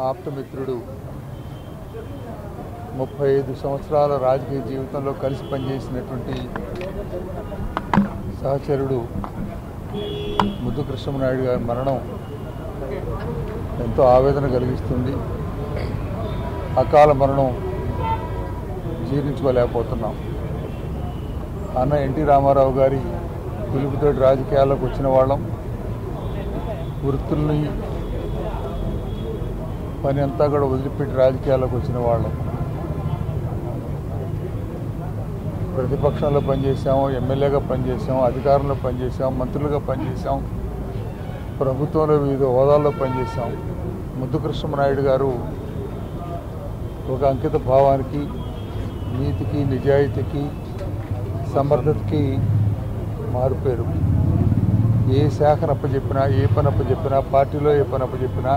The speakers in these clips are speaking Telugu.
ఆప్తమిత్రుడు ముప్పై ఐదు సంవత్సరాల రాజకీయ జీవితంలో కలిసి పనిచేసినటువంటి సహచరుడు ముద్దు కృష్ణమనాయుడు గారి మరణం ఎంతో ఆవేదన కలిగిస్తుంది అకాల మరణం జీర్ణించుకోలేకపోతున్నాం అన్న ఎన్టీ రామారావు గారి పిలుపుతోటి రాజకీయాల్లోకి వచ్చిన వాళ్ళం వృత్తుల్ని పని అంతా కూడా వదిలిపెట్టి రాజకీయాల్లోకి వచ్చిన వాళ్ళం ప్రతిపక్షంలో పనిచేసాం ఎమ్మెల్యేగా పనిచేసాం అధికారంలో పనిచేసాం మంత్రులుగా పనిచేసాం ప్రభుత్వంలో వివిధ హోదాల్లో పనిచేసాం ముద్దు కృష్ణమనాయుడు గారు ఒక అంకిత భావానికి నీతికి నిజాయితీకి సమర్థతకి మారుపేరు ఏ శాఖను అప్పచెప్పినా ఏ పని అప్పచెప్పినా పార్టీలో ఏ పని అప్పచెప్పినా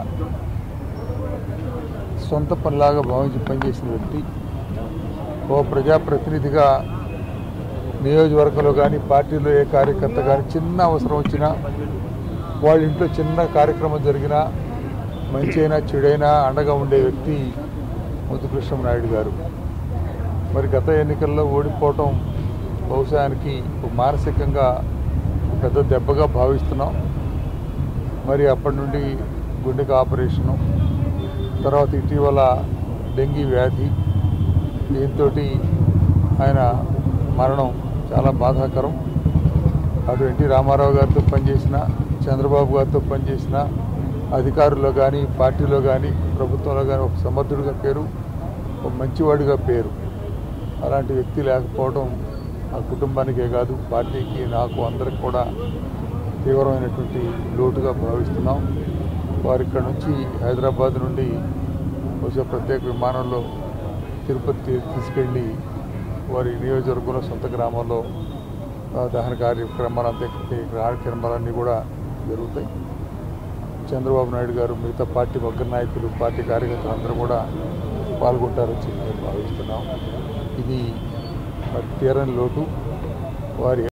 సొంత పనిలాగా భావించి పనిచేసిన వ్యక్తి ఓ ప్రజాప్రతినిధిగా నియోజకవర్గంలో కానీ పార్టీలో ఏ కార్యకర్త కానీ చిన్న అవసరం వచ్చినా వాళ్ళ ఇంట్లో చిన్న కార్యక్రమం జరిగినా మంచి అయినా చెడైనా అండగా ఉండే వ్యక్తి ముద్దు కృష్ణమనాయుడు గారు మరి గత ఎన్నికల్లో ఓడిపోవటం బహుశా ఆయనకి ఒక మానసికంగా పెద్ద దెబ్బగా భావిస్తున్నాం మరి అప్పటి నుండి గుండెకి ఆపరేషను తర్వాత ఇటీవల డెంగీ వ్యాధి దీంతో ఆయన మరణం చాలా బాధాకరం అటు ఎన్టీ రామారావు గారితో పనిచేసిన చంద్రబాబు గారితో పనిచేసిన అధికారుల్లో కానీ పార్టీలో కానీ ప్రభుత్వంలో కానీ ఒక సమర్థుడిగా పేరు ఒక మంచివాడిగా పేరు అలాంటి వ్యక్తి లేకపోవడం ఆ కుటుంబానికే కాదు పార్టీకి నాకు అందరికి కూడా తీవ్రమైనటువంటి లోటుగా భావిస్తున్నాం వారు ఇక్కడ నుంచి హైదరాబాద్ నుండి బహుశా ప్రత్యేక విమానంలో తిరుపతి తీ- తీసుకెళ్ళి వారి నియోజకవర్గంలో సొంత గ్రామంలో ఆ, దహన కార్యక్రమాలు అంత్యక్రియ కార్యక్రమాలన్నీ కూడా జరుగుతాయి చంద్రబాబు నాయుడు గారు మిగతా పార్టీ వర్గ నాయకులు పార్టీ కార్యకర్తలు అందరూ కూడా పాల్గొంటారని చెప్పి మేము భావిస్తున్నాం ఇది మరి తీరని లోటు వారి